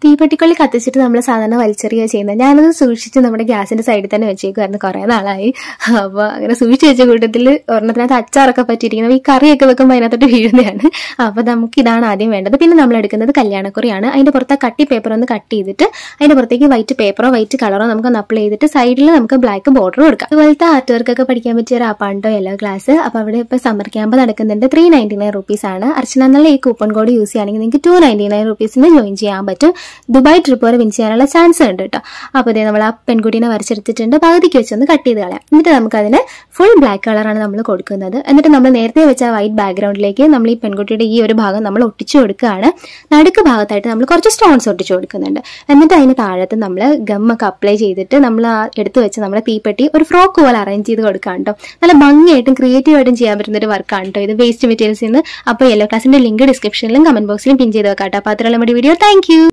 തീപ്പെട്ടിക്കൊള്ളി കത്തിച്ചിട്ട് നമ്മൾ സാധാരണ വലിച്ചെറിയുക ചെയ്യുന്നത് ഞാനത് സൂക്ഷിച്ച് നമ്മുടെ ഗ്യാസിന്റെ സൈഡിൽ തന്നെ വെച്ചേക്കുമായിരുന്നു കുറേ നാളായി അപ്പോൾ അങ്ങനെ സൂക്ഷിച്ച് വെച്ച കൂട്ടത്തിൽ ഒരെണ്ണത്തിനകത്ത് അച്ചാറൊക്കെ പറ്റിയിരിക്കുന്നത് ഈ കറിയൊക്കെ വെക്കുമ്പോൾ അതിനകത്തോട്ട് വീഴുന്നതാണ് അപ്പോൾ നമുക്ക് ഇതാണ് ആദ്യം വേണ്ടത് പിന്നെ നമ്മൾ എടുക്കുന്നത് കല്യാണക്കുറിയാണ് അതിന്റെ പുറത്ത് കട്ടി പേപ്പർ ഒന്ന് കട്ട് ചെയ്തിട്ട് അതിന്റെ പുറത്തേക്ക് വൈറ്റ് പേപ്പറോ വൈറ്റ് കളറോ നമുക്ക് ഒന്ന് അപ്ലൈ ചെയ്തിട്ട് സൈഡിൽ നമുക്ക് ബ്ലാക്ക് ബോർഡർ കൊടുക്കാം അതുപോലത്തെ ആർട്ട് വർക്ക് ഒക്കെ പഠിക്കാൻ പറ്റിയ ഒരു ആപ്പാണ്ടോ യെല്ലോ ക്ലാസ് അപ്പോൾ അവിടെ ഇപ്പോൾ സമ്മർ ക്യാമ്പ് നടക്കുന്നുണ്ട് ത്രീ നയൻറ്റി നയൻ റുപ്പീസ് ആണ് അർച്ചന എന്നുള്ള ഈ കൂപ്പൺ കോഡ് യൂസ് ചെയ്യുകയാണെങ്കിൽ നിങ്ങൾക്ക് ടു നയൻറ്റി നയൻ റുപ്പീസിന് ജോയിൻ ചെയ്യാൻ പറ്റും ദുബായ് ട്രിപ്പ് വരെ വിൻ ചെയ്യാനുള്ള ചാൻസ് ഉണ്ട് കേട്ടോ അപ്പോൾ ഇതേ നമ്മൾ ആ പെൺകുട്ടീനെ വരച്ചെടുത്തിട്ടുണ്ട് പകുതിക്ക് വെച്ചൊന്ന് കട്ട് ചെയ്ത് കളയാം എന്നിട്ട് നമുക്ക് അതിന് ഫുൾ ബ്ലാക്ക് കളറാണ് നമ്മൾ കൊടുക്കുന്നത് എന്നിട്ട് നമ്മൾ നേരത്തെ വെച്ച വൈറ്റ് ബാക്ക്ഗ്രൗണ്ടിലേക്ക് നമ്മൾ ഈ പെൺകുട്ടിയുടെ ഈ ഒരു ഭാഗം നമ്മൾ ഒട്ടിച്ചു കൊടുക്കുകയാണ് നടുക്ക് ഭാഗത്തായിട്ട് നമ്മൾ കുറച്ച് സ്റ്റോൺസ് ഒട്ടിച്ചു കൊടുക്കുന്നുണ്ട് എന്നിട്ട് അതിന് താഴത്ത് നമ്മൾ ഗമ്മൊക്കെ അപ്ലൈ ചെയ്തിട്ട് നമ്മൾ ആ എടുത്തു വെച്ച് നമ്മുടെ തീപ്പെട്ടി ഒരു ഫ്രോക്ക് പോലെ അറേഞ്ച് ചെയ്ത് കൊടുക്കാം കേട്ടോ നല്ല ഭംഗിയായിട്ടും ക്രിയേറ്റീവ് ആയിട്ടും ചെയ്യാൻ പറ്റുന്ന ഒരു വർക്കാണ് കേട്ടോ ഇത് വേസ്റ്റ് മെറ്റീരിയൽസിൽ നിന്ന് അപ്പോൾ യെല്ലോ ക്ലാസിന്റെ ലിങ്ക് ഡിസ്ക്രിപ്ഷനിലും കമന്റ് ബോക്സിലും പിൻ ചെയ്ത് വെക്കാം കേട്ടോ അപ്പോൾ അത്രയുള്ള നമ്മുടെ വീഡിയോ താങ്ക്